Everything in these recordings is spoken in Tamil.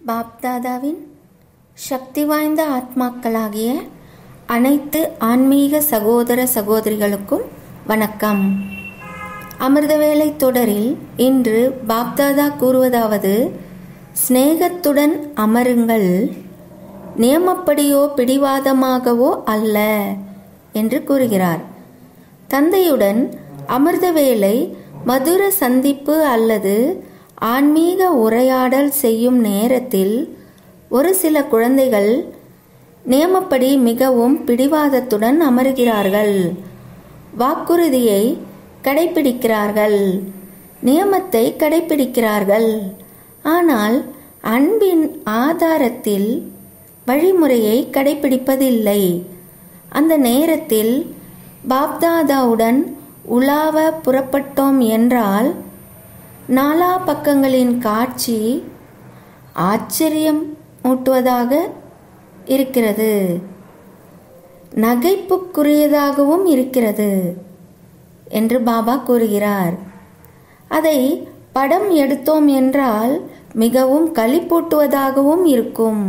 பாப்தாதாவின் சக்தி வாய்ந்த ஆத்மாக்களாகிய அனைத்து ஆன்மீக சகோதர சகோதரிகளுக்கும் வணக்கம் அமிர்தவேளை தொடரில் இன்று பாப்தாதா கூறுவதாவது சிநேகத்துடன் அமருங்கள் நியமப்படியோ பிடிவாதமாகவோ அல்ல என்று கூறுகிறார் தந்தையுடன் அமிர்தவேளை மதுர சந்திப்பு அல்லது ஆன்மீக உரையாடல் செய்யும் நேரத்தில் ஒரு சில குழந்தைகள் நியமப்படி மிகவும் பிடிவாதத்துடன் அமருகிறார்கள் வாக்குறுதியை கடைபிடிக்கிறார்கள் நியமத்தை கடைபிடிக்கிறார்கள் ஆனால் அன்பின் ஆதாரத்தில் வழிமுறையை கடைபிடிப்பதில்லை அந்த நேரத்தில் பாப்தாதாவுடன் உலாவ புறப்பட்டோம் என்றால் நாலா பக்கங்களின் காட்சி ஆச்சரியம் ஊட்டுவதாக இருக்கிறது நகைப்புக்குரியதாகவும் இருக்கிறது என்று பாபா கூறுகிறார் அதை படம் எடுத்தோம் என்றால் மிகவும் களிப்பூட்டுவதாகவும் இருக்கும்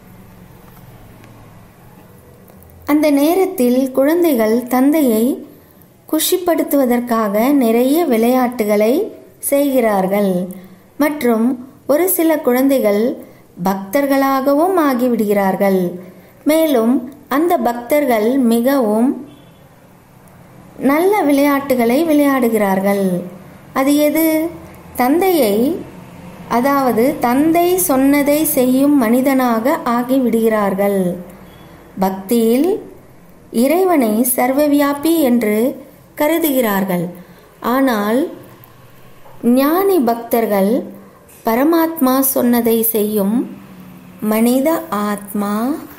அந்த நேரத்தில் குழந்தைகள் தந்தையை குஷிப்படுத்துவதற்காக நிறைய விளையாட்டுகளை செய்கிறார்கள் மற்றும் ஒரு சில குழந்தைகள் பக்தர்களாகவும் ஆகிவிடுகிறார்கள் மேலும் அந்த பக்தர்கள் மிகவும் நல்ல விளையாட்டுகளை விளையாடுகிறார்கள் அது எது தந்தையை அதாவது தந்தை சொன்னதை செய்யும் மனிதனாக ஆகிவிடுகிறார்கள் பக்தியில் இறைவனை சர்வவியாபி என்று கருதுகிறார்கள் ஆனால் ஞானி பக்தர்கள் பரமாத்மா சொன்னதை செய்யும் மனித ஆத்மா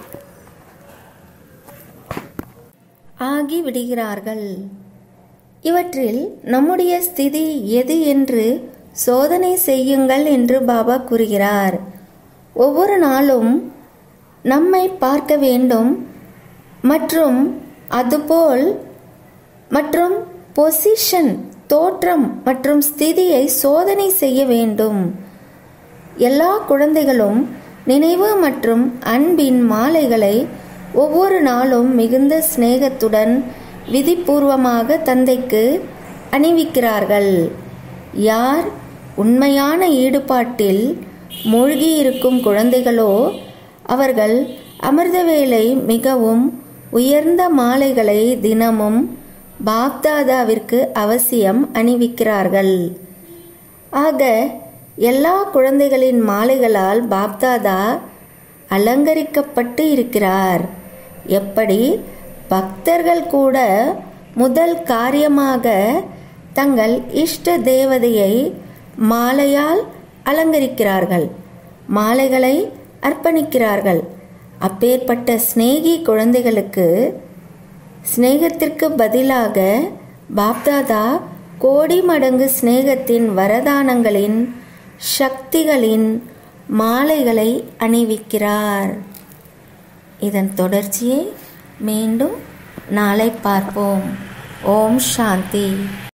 ஆகி விடுகிறார்கள் இவற்றில் நம்முடைய ஸ்திதி எது என்று சோதனை செய்யுங்கள் என்று பாபா கூறுகிறார் ஒவ்வொரு நாளும் நம்மை பார்க்க வேண்டும் மற்றும் அதுபோல் மற்றும் பொசிஷன் தோற்றம் மற்றும் ஸ்திதியை சோதனை செய்ய வேண்டும் எல்லா குழந்தைகளும் நினைவு மற்றும் அன்பின் மாலைகளை ஒவ்வொரு நாளும் மிகுந்த சிநேகத்துடன் விதிபூர்வமாக தந்தைக்கு அணிவிக்கிறார்கள் யார் உண்மையான ஈடுபாட்டில் மூழ்கியிருக்கும் குழந்தைகளோ அவர்கள் அமிர்தவேளை மிகவும் உயர்ந்த மாலைகளை தினமும் பாப்தாதாவிற்கு அவசியம் அணிவிக்கிறார்கள் ஆக எல்லா குழந்தைகளின் மாலைகளால் பாப்தாதா அலங்கரிக்கப்பட்டு இருக்கிறார் எப்படி பக்தர்கள் கூட முதல் காரியமாக தங்கள் இஷ்ட தேவதையை மாலையால் அலங்கரிக்கிறார்கள் மாலைகளை அர்ப்பணிக்கிறார்கள் அப்பேற்பட்ட சிநேகி குழந்தைகளுக்கு சிநேகத்திற்கு பதிலாக பாப்தாதா கோடி மடங்கு சிநேகத்தின் வரதானங்களின் சக்திகளின் மாலைகளை அணிவிக்கிறார் இதன் தொடர்ச்சியை மீண்டும் நாளை பார்ப்போம் ஓம் சாந்தி